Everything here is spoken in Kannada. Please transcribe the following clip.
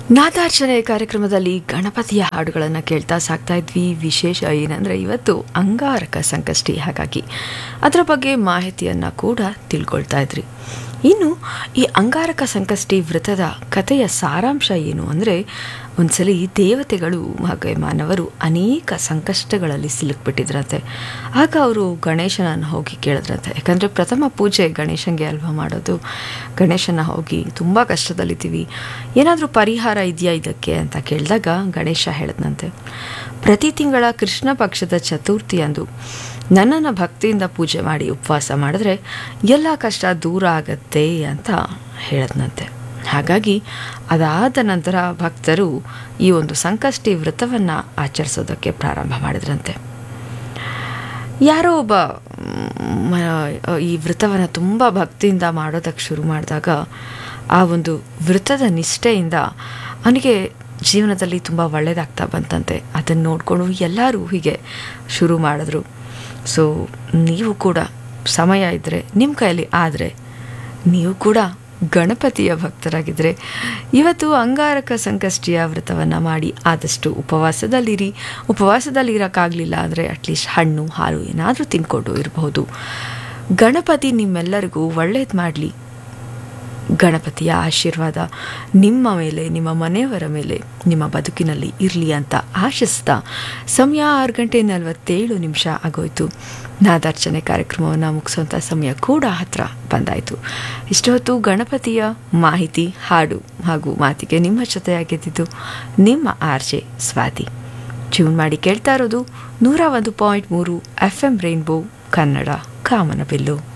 ನಾದಾರ್ಚನೆ ಕಾರ್ಯಕ್ರಮದಲ್ಲಿ ಗಣಪತಿಯ ಹಾಡುಗಳನ್ನು ಕೇಳ್ತಾ ಸಾಕ್ತಾ ಇದ್ವಿ ವಿಶೇಷ ಏನಂದರೆ ಇವತ್ತು ಅಂಗಾರಕ ಸಂಕಷ್ಟಿ ಹಾಗಾಗಿ ಅದರ ಬಗ್ಗೆ ಮಾಹಿತಿಯನ್ನು ಕೂಡ ತಿಳ್ಕೊಳ್ತಾ ಇದ್ರಿ ಇನ್ನು ಈ ಅಂಗಾರಕ ಸಂಕಷ್ಟಿ ವ್ರತದ ಕಥೆಯ ಸಾರಾಂಶ ಏನು ಅಂದರೆ ಒಂದ್ಸಲಿ ದೇವತೆಗಳು ಹಾಗೆ ಮಾನವರು ಅನೇಕ ಸಂಕಷ್ಟಗಳಲ್ಲಿ ಸಿಲುಕ್ಬಿಟ್ಟಿದ್ರಂತೆ ಆಗ ಅವರು ಗಣೇಶನನ್ನು ಹೋಗಿ ಕೇಳಿದ್ರಂತೆ ಯಾಕಂದರೆ ಪ್ರಥಮ ಪೂಜೆ ಗಣೇಶನಿಗೆ ಅಲ್ವಾ ಮಾಡೋದು ಗಣೇಶನ ಹೋಗಿ ತುಂಬ ಕಷ್ಟದಲ್ಲಿದ್ದೀವಿ ಏನಾದರೂ ಪರಿಹಾರ ಇದೆಯಾ ಇದಕ್ಕೆ ಅಂತ ಕೇಳಿದಾಗ ಗಣೇಶ ಹೇಳಿದ್ನಂತೆ ಪ್ರತಿ ತಿಂಗಳ ಕೃಷ್ಣ ಪಕ್ಷದ ಚತುರ್ಥಿಯಂದು ನನ್ನನ್ನು ಭಕ್ತಿಯಿಂದ ಪೂಜೆ ಮಾಡಿ ಉಪವಾಸ ಮಾಡಿದ್ರೆ ಎಲ್ಲ ಕಷ್ಟ ದೂರ ಆಗತ್ತೆ ಅಂತ ಹೇಳದ್ನಂತೆ ಹಾಗಾಗಿ ಅದಾದ ನಂತರ ಭಕ್ತರು ಈ ಒಂದು ಸಂಕಷ್ಟಿ ವ್ರತವನ್ನು ಆಚರಿಸೋದಕ್ಕೆ ಪ್ರಾರಂಭ ಮಾಡಿದ್ರಂತೆ ಯಾರೋ ಒಬ್ಬ ಮ, ಈ ವ್ರತವನ್ನು ತುಂಬ ಭಕ್ತಿಯಿಂದ ಮಾಡೋದಕ್ಕೆ ಶುರು ಮಾಡಿದಾಗ ಆ ಒಂದು ವ್ರತದ ನಿಷ್ಠೆಯಿಂದ ಅವನಿಗೆ ಜೀವನದಲ್ಲಿ ತುಂಬ ಒಳ್ಳೆಯದಾಗ್ತಾ ಬಂತಂತೆ ಅದನ್ನು ನೋಡಿಕೊಂಡು ಎಲ್ಲರೂ ಹೀಗೆ ಶುರು ಮಾಡಿದ್ರು ಸೊ ನೀವು ಕೂಡ ಸಮಯ ಇದ್ದರೆ ನಿಮ್ಮ ಕೈಯಲ್ಲಿ ಆದರೆ ನೀವು ಕೂಡ ಗಣಪತಿಯ ಭಕ್ತರಾಗಿದ್ದರೆ ಇವತ್ತು ಅಂಗಾರಕ ಸಂಕಷ್ಟಿಯ ವ್ರತವನ್ನು ಮಾಡಿ ಆದಷ್ಟು ಉಪವಾಸದಲ್ಲಿರಿ ಉಪವಾಸದಲ್ಲಿ ಇರೋಕ್ಕಾಗಲಿಲ್ಲ ಅಂದರೆ ಅಟ್ಲೀಸ್ಟ್ ಹಣ್ಣು ಹಾಲು ಏನಾದರೂ ತಿನ್ಕೊಂಡು ಇರಬಹುದು ಗಣಪತಿ ನಿಮ್ಮೆಲ್ಲರಿಗೂ ಒಳ್ಳೇದು ಮಾಡಲಿ ಗಣಪತಿಯ ಆಶೀರ್ವಾದ ನಿಮ್ಮ ಮೇಲೆ ನಿಮ್ಮ ಮನೆಯವರ ಮೇಲೆ ನಿಮ್ಮ ಬದುಕಿನಲ್ಲಿ ಇರಲಿ ಅಂತ ಆಶಿಸ್ತಾ ಸಮಯ ಆರು ಗಂಟೆ ನಲವತ್ತೇಳು ನಿಮಿಷ ಆಗೋಯ್ತು ನಾದಾರ್ಚನೆ ಕಾರ್ಯಕ್ರಮವನ್ನು ಮುಗಿಸುವಂಥ ಸಮಯ ಕೂಡ ಹತ್ರ ಬಂದಾಯಿತು ಇಷ್ಟು ಹೊತ್ತು ಗಣಪತಿಯ ಮಾಹಿತಿ ಹಾಡು ಹಾಗೂ ಮಾತಿಗೆ ನಿಮ್ಮ ಜೊತೆಯಾಗಿದ್ದಿದ್ದು ನಿಮ್ಮ ಆರ್ ಜೆ ಸ್ವಾತಿ ಟ್ಯೂನ್ ಮಾಡಿ ಕೇಳ್ತಾ ಇರೋದು ನೂರ ಒಂದು ಪಾಯಿಂಟ್ ಮೂರು ಎಫ್ ಎಂ ರೈನ್ಬೋ ಕನ್ನಡ ಕಾಮನಬಿಲ್ಲು